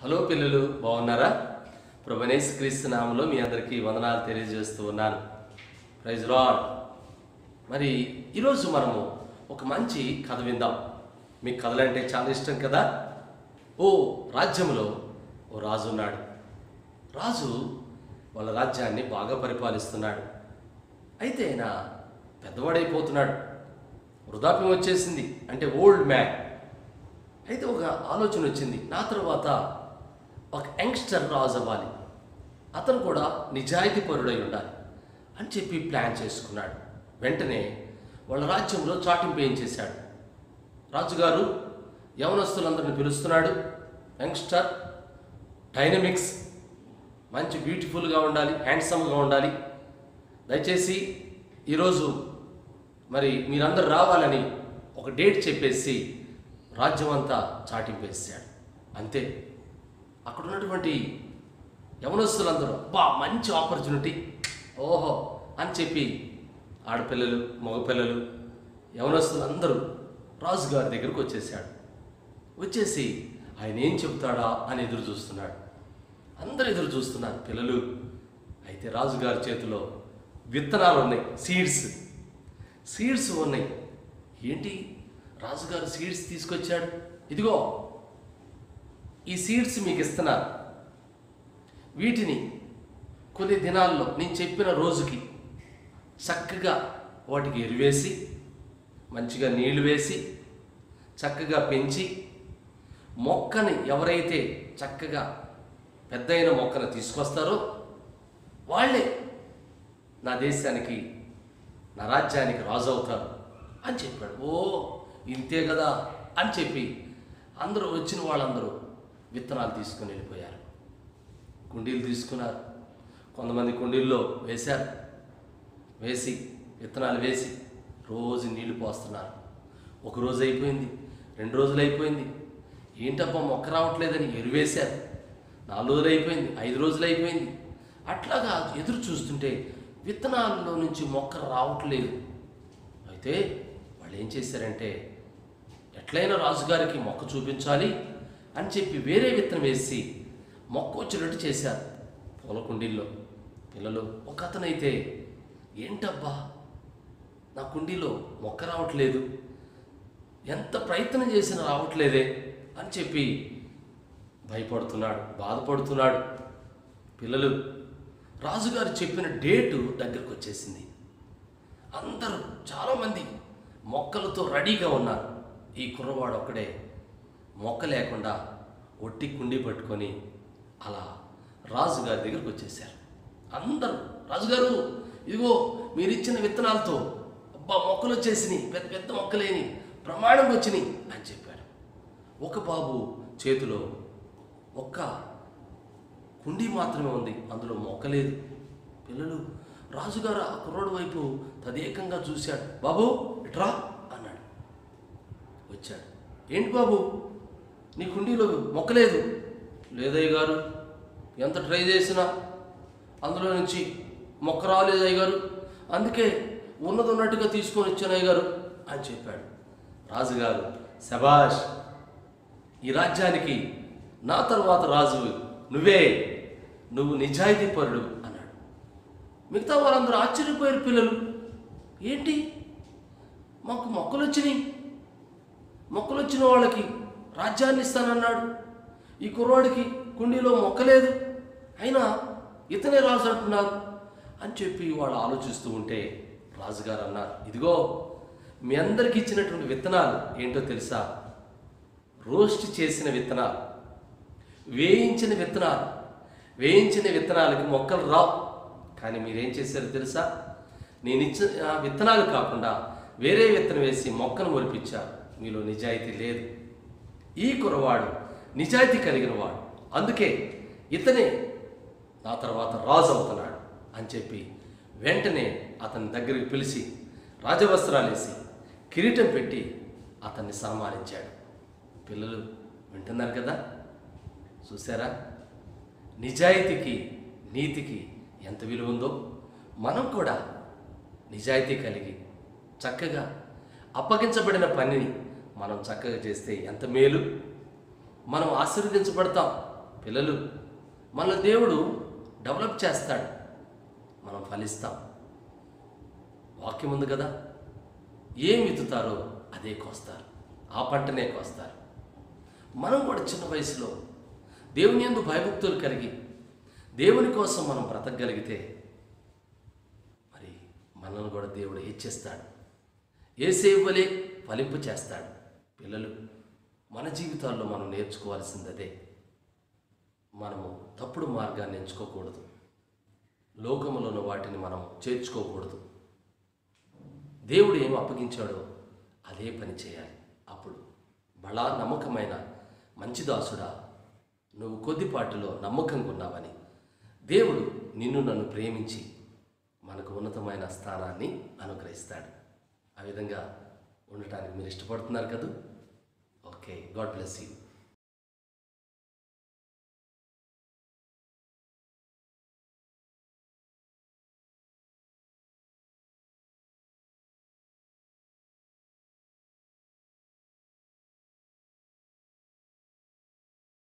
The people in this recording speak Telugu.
హలో పిల్లలు బాగున్నారా ప్రభనేశ్ క్రీస్తు నామంలో మీ అందరికీ వందనాలు తెలియజేస్తూ ఉన్నాను ప్రైజ్ రాడ్ మరి ఈరోజు మనము ఒక మంచి కథ విందాం మీకు కథలంటే చాలా ఇష్టం కదా ఓ రాజ్యంలో ఓ రాజు ఉన్నాడు రాజు వాళ్ళ రాజ్యాన్ని బాగా పరిపాలిస్తున్నాడు అయితే ఆయన పెద్దవాడైపోతున్నాడు వృధాప్యం వచ్చేసింది అంటే ఓల్డ్ మ్యాన్ అయితే ఒక ఆలోచన వచ్చింది నా తర్వాత ఒక యంగ్స్టర్ రాజు అవ్వాలి అతను కూడా నిజాయితీ పరుడై ఉండాలి అని చెప్పి ప్లాన్ చేసుకున్నాడు వెంటనే వాళ్ళ రాజ్యంలో చాటింపు ఏం చేశాడు రాజుగారు యవనస్తులందరిని పిలుస్తున్నాడు యంగ్స్టర్ డైనమిక్స్ మంచి బ్యూటిఫుల్గా ఉండాలి హ్యాండ్సమ్గా ఉండాలి దయచేసి ఈరోజు మరి మీరందరూ రావాలని ఒక డేట్ చెప్పేసి రాజ్యం అంతా చాటింపేసాడు అంతే అక్కడ ఉన్నటువంటి యవనస్తులందరూ బా మంచి ఆపర్చునిటీ ఓహో అని చెప్పి ఆడపిల్లలు మగపిల్లలు యవనస్తులందరూ రాజుగారి దగ్గరకు వచ్చేసాడు వచ్చేసి ఆయన ఏం చెబుతాడా అని ఎదురు చూస్తున్నాడు అందరూ ఎదురు చూస్తున్నారు పిల్లలు అయితే రాజుగారి చేతిలో విత్తనాలు ఉన్నాయి సీడ్స్ సీడ్స్ ఉన్నాయి ఏంటి రాజుగారు సీడ్స్ తీసుకొచ్చాడు ఇదిగో ఈ సీడ్స్ మీకు ఇస్తున్నాను వీటిని కొన్ని దినాల్లో నేను చెప్పిన రోజుకి చక్కగా వాటికి ఎరువేసి మంచిగా నీళ్లు వేసి చక్కగా పెంచి మొక్కని ఎవరైతే చక్కగా పెద్దయిన మొక్కను తీసుకొస్తారో వాళ్ళే నా దేశానికి నా రాజ్యానికి రాజు అవుతారు అని చెప్పాడు ఓ ఇంతే కదా అని చెప్పి అందరూ వచ్చిన వాళ్ళందరూ విత్తనాలు తీసుకుని వెళ్ళిపోయారు కుండీలు తీసుకున్నారు కొంతమంది కుండీల్లో వేశారు వేసి విత్తనాలు వేసి రోజు నీళ్లు పోస్తున్నారు ఒక రోజు అయిపోయింది రెండు రోజులు అయిపోయింది ఏంటబ్బా మొక్క రావట్లేదని ఎరువేశారు నాలుగు రోజులు అయిపోయింది ఐదు రోజులు అయిపోయింది అట్లాగా ఎదురు చూస్తుంటే విత్తనాల్లో నుంచి మొక్క రావట్లేదు అయితే వాళ్ళు ఏం చేశారంటే ఎట్లయినా రాజుగారికి మొక్క చూపించాలి అని చెప్పి వేరే విత్తనం వేసి మొక్క వచ్చినట్టు చేశారు పూల కుండీల్లో పిల్లలు ఒక అతనైతే ఏంటబ్బా నా కుండీలో మొక్క రావట్లేదు ఎంత ప్రయత్నం చేసినా రావట్లేదే అని చెప్పి భయపడుతున్నాడు బాధపడుతున్నాడు పిల్లలు రాజుగారు చెప్పిన డేటు దగ్గరకు వచ్చేసింది అందరూ చాలామంది మొక్కలతో రెడీగా ఉన్నారు ఈ కుర్రవాడు ఒక్కడే మొక్క లేకుండా ఒట్టి కుండి పట్టుకొని అలా రాజుగారి దగ్గరికి వచ్చేసారు అందరూ రాజుగారు ఇదిగో మీరు ఇచ్చిన విత్తనాలతో అబ్బా మొక్కలు వచ్చేసినాయి పెద్ద పెద్ద మొక్కలేని ప్రమాణం వచ్చినాయి అని చెప్పాడు ఒక బాబు చేతిలో ఒక్క కుండీ మాత్రమే ఉంది అందులో మొక్క లేదు పిల్లలు రాజుగారు ఆ కుర్రోడు వైపు తదేకంగా చూశాడు బాబు ఇట్రా అన్నాడు వచ్చాడు ఏంటి బాబు నీ కుండీలో మొక్క లేదు లేదయ్య గారు ఎంత ట్రై చేసినా అందులో నుంచి మొక్క రాలేదు అయ్య గారు అందుకే ఉన్నది ఉన్నట్టుగా తీసుకొని వచ్చాను అయ్య గారు అని చెప్పాడు రాజుగారు శబాష్ ఈ రాజ్యానికి నా తర్వాత రాజు నువ్వే నువ్వు నిజాయితీ పరుడు అన్నాడు మిగతా వాళ్ళందరూ ఆశ్చర్యపోయారు పిల్లలు ఏంటి మాకు మొక్కలు వచ్చినాయి మొక్కలు వచ్చిన వాళ్ళకి రాజ్యాన్ని ఇస్తానన్నాడు ఈ కుర్రాడికి కుండీలో మొక్క లేదు అయినా ఇతనే రాజు అంటున్నారు అని చెప్పి వాళ్ళు ఆలోచిస్తూ ఉంటే రాజుగారు అన్నారు ఇదిగో మీ అందరికి ఇచ్చినటువంటి విత్తనాలు ఏంటో తెలుసా రోస్ట్ చేసిన విత్తనాలు వేయించిన విత్తనాలు వేయించిన విత్తనాలకి మొక్కలు రావు కానీ మీరేం చేశారో తెలుసా నేను ఇచ్చిన ఆ విత్తనాలు కాకుండా వేరే విత్తనం వేసి మొక్కను మొలిపించారు మీలో నిజాయితీ లేదు ఈ కురవాడు నిజాయితీ కలిగిన వాడు అందుకే ఇతనే నా తర్వాత రాజు అవుతున్నాడు అని చెప్పి వెంటనే అతని దగ్గరికి పిలిచి రాజవస్త్రాలు వేసి కిరీటం పెట్టి అతన్ని సన్మానించాడు పిల్లలు వింటున్నారు కదా చూసారా నిజాయితీకి నీతికి ఎంత విలువ ఉందో మనం కూడా నిజాయితీ కలిగి చక్కగా అప్పగించబడిన పనిని మనం చక్కగా చేస్తే ఎంత మేలు మనం ఆశీర్వదించబడతాం పిల్లలు మన దేవుడు డెవలప్ చేస్తాడు మనం ఫలిస్తాం వాక్యం ఉంది కదా ఏం విత్తుతారో అదే కోస్తారు ఆ పంటనే కోస్తారు మనం కూడా చిన్న వయసులో దేవుని యందు భయభక్తులు కలిగి దేవుని కోసం మనం బ్రతకగలిగితే మరి మనల్ని కూడా దేవుడు హెచ్చిస్తాడు ఏసేవలే ఫలింపు చేస్తాడు పిల్లలు మన జీవితాల్లో మనం నేర్చుకోవాల్సింది అదే మనము తప్పుడు మార్గాన్ని ఎంచుకోకూడదు లోకములోని వాటిని మనం చేర్చుకోకూడదు దేవుడు ఏం అప్పగించాడో అదే పని చేయాలి అప్పుడు బలా నమ్మకమైన మంచి దాసుడా నువ్వు కొద్దిపాటిలో నమ్మకంగా ఉన్నావని దేవుడు నిన్ను నన్ను ప్రేమించి మనకు ఉన్నతమైన స్థానాన్ని అనుగ్రహిస్తాడు ఆ విధంగా ఉండటానికి మీరు ఇష్టపడుతున్నారు కదా ఓకే గాడ్ బ్లెస్ యూ